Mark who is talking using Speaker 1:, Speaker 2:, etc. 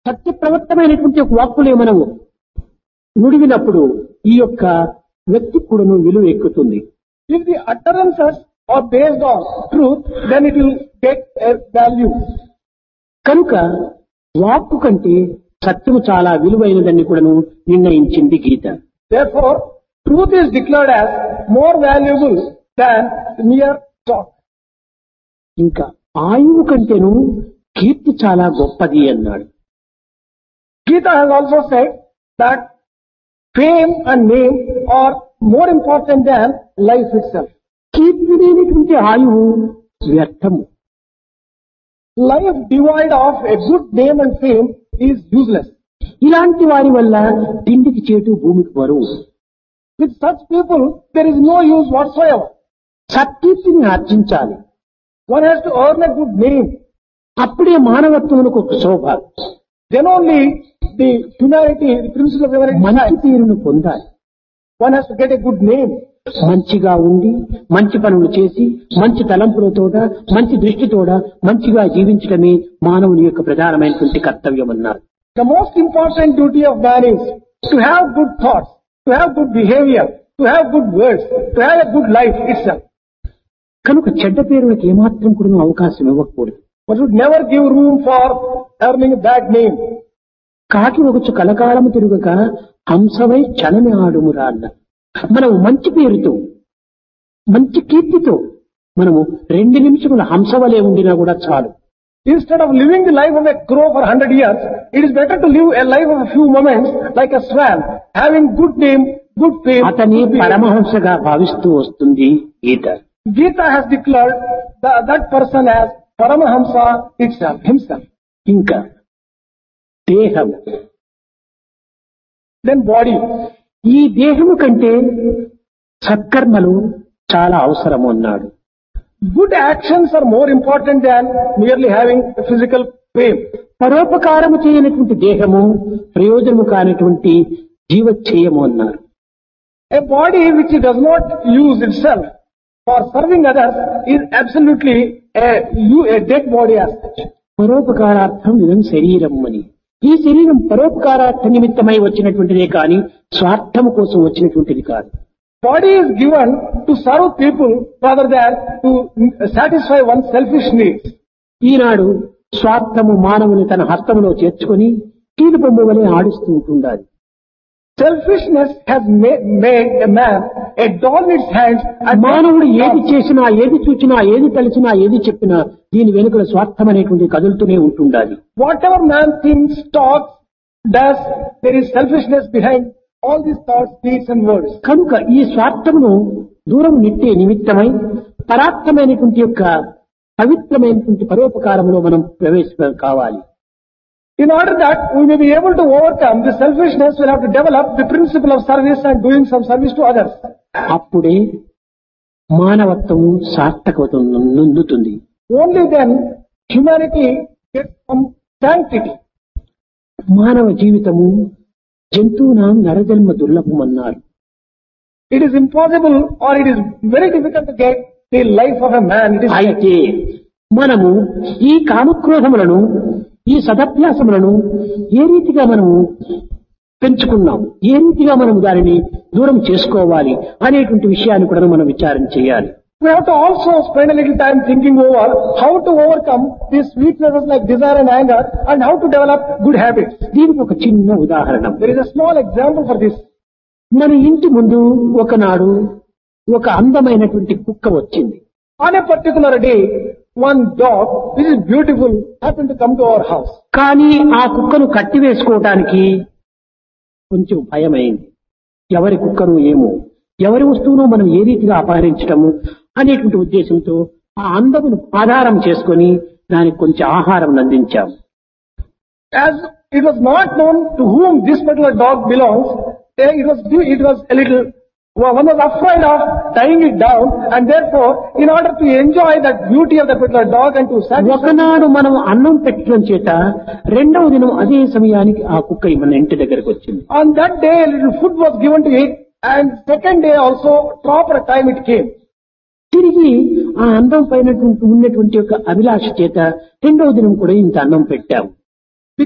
Speaker 1: సత్యప్రవృత్తమైనటువంటి ఒక వాక్కులే మనము నుడివినప్పుడు ఈ యొక్క వ్యక్తి కూడాను విలువ ఎక్కుతుంది
Speaker 2: If the utterances are based on truth, then it will get a value.
Speaker 1: కనుక వాక్కు కంటే సత్యము చాలా విలువైనదని కూడాను నిర్ణయించింది గీత
Speaker 2: Therefore, truth is declared as more valuable than mere talk.
Speaker 1: ఇంకా ఆయువు కంటేను కీర్తి చాలా గొప్పది అన్నాడు
Speaker 2: Gita has also said that fame and name are more important than life itself.
Speaker 1: కీర్తి లేనటువంటి ఆయువు వ్యర్థము
Speaker 2: Life devoid of a good name and fame is useless.
Speaker 1: ఇలాంటి వారి వల్ల తిండికి చేటు భూమికి బరువు
Speaker 2: With such people, there is no use whatsoever.
Speaker 1: సత్కీర్తిని ఆర్జించాలి
Speaker 2: One has to earn a good name.
Speaker 1: అప్పుడే మానవత్వమునకు ఒక శోభ
Speaker 2: Then only the humanity, the principle of humanity,
Speaker 1: మంచి
Speaker 2: shines.
Speaker 1: పేరును పొందాలి
Speaker 2: one has to get a good name.
Speaker 1: మంచిగా ఉండి మంచి పనులు చేసి మంచి తలంపులతోడ మంచి దృష్టితోడ మంచిగా జీవించడమే మానవుని యొక్క ప్రధానమైనటువంటి కర్తవ్యం అన్నారు
Speaker 2: The most important duty of man is to have good thoughts, to have good behavior, to have good words, to have a good life itself.
Speaker 1: కనుక చెడ్డ పేరులకు ఏమాత్రం కూడా అవకాశం ఇవ్వకూడదు
Speaker 2: One should never give room for earning a bad name.
Speaker 1: కాకి ఒకచు కలకాలము తిరుగక హంసవై క్షణమే ఆడుమురా అన్న మనము మంచి పేరుతో మంచి కీర్తితో మనము రెండు నిమిషముల హంసవలే ఉండినా కూడా చాలు
Speaker 2: Instead of living the life of a crow for hundred years, it is better to live a life of a few moments like a swan, having good name, good fame.
Speaker 1: అతని
Speaker 2: good behavior.
Speaker 1: పరమహంసగా భావిస్తూ వస్తుంది గీత
Speaker 2: Gita has declared the, that person as Paramahamsa itself, himself.
Speaker 1: ఇంకా దేహం
Speaker 2: Then body.
Speaker 1: ఈ దేహము కంటే సత్కర్మలు చాలా అవసరము అన్నాడు
Speaker 2: Good actions are more important than merely having a physical fame.
Speaker 1: పరోపకారము చేయనటువంటి దేహము ప్రయోజనము కానటువంటి జీవచ్ఛేయము అన్నారు
Speaker 2: A body which does not use itself for serving others is absolutely a, you- a dead body as such.
Speaker 1: పరోపకారార్థం ఇదం శరీరం అని ఈ శరీరం పరోపకారార్థ నిమిత్తమై వచ్చినటువంటిదే కాని స్వార్థము కోసం వచ్చినటువంటిది కాదు
Speaker 2: Body is given to serve people rather than to satisfy one's selfish needs.
Speaker 1: ఈనాడు స్వార్థము మానవుని తన హస్తములో చేర్చుకొని కీలు బొమ్మ వలె ఆడిస్తూ ఉంటుండాలి
Speaker 2: Selfishness has made, made a man a doll in its hands and
Speaker 1: మానవుడు ఏది చేసినా ఏది చూచినా ఏది తలిచినా ఏది చెప్పినా దీని వెనుకల స్వార్థం అనేటువంటి కదులుతూనే ఉంటుండాలి
Speaker 2: whatever man thinks, talks, does, there is selfishness behind all these thoughts, deeds and words.
Speaker 1: కనుక ఈ స్వార్థమును దూరం నెట్టే నిమిత్తమై పరార్థమైనటువంటి యొక్క పవిత్రమైనటువంటి పరోపకారంలో మనం ప్రవేశ కావాలి
Speaker 2: In order that we may be able to overcome the selfishness, we'll have to develop the principle of service and doing some service to others.
Speaker 1: అప్పుడే మానవత్వము సార్థకత నొందుతుంది
Speaker 2: Only then humanity gets some sanctity.
Speaker 1: మానవ జీవితము జంతువునాం నరజన్మ దుర్లభమన్నారు
Speaker 2: It is impossible or it is very difficult to get the life of a man. It is
Speaker 1: అయితే మనము ఈ కామక్రోధములను ఈ సదభ్యాసములను ఏ రీతిగా మనము పెంచుకున్నాం ఏ రీతిగా మనం దానిని దూరం చేసుకోవాలి అనేటువంటి విషయాన్ని కూడా మనం విచారం చేయాలి
Speaker 2: We have to also spend a little time thinking over how to overcome these weaknesses like desire and anger and how to develop good habits.
Speaker 1: దీనికి ఒక చిన్న ఉదాహరణ
Speaker 2: There is a small example for this.
Speaker 1: మన ఇంటి ముందు ఒకనాడు ఒక అందమైనటువంటి కుక్క వచ్చింది
Speaker 2: On a particular day, one dog, which is beautiful, happened to come to our house.
Speaker 1: కానీ ఆ కుక్కను కట్టివేసుకోవటానికి కొంచెం భయమైంది ఎవరి కుక్కను ఏమో ఎవరి వస్తువును మనం ఏ రీతిగా అపహరించటము అనేటువంటి ఉద్దేశంతో ఆ అందమును ఆధారం చేసుకొని దానికి కొంచెం ఆహారం అందించాము
Speaker 2: As it was not known to whom this particular dog belongs, eh, it was it was a little well, one was afraid of tying it down, and therefore, in order to enjoy that beauty of that particular dog and to satisfy,
Speaker 1: ఒకనాడు మనం అన్నం పెట్టడం చేత రెండవ దినం అదే సమయానికి ఆ కుక్క మన ఇంటి దగ్గరకు వచ్చింది
Speaker 2: on that day, a little food was given to it, and second day also, proper time it came.
Speaker 1: తిరిగి ఆ అందం పైన ఉన్నటువంటి యొక్క అభిలాష చేత రెండవ దినం కూడా ఇంత అన్నం పెట్టాము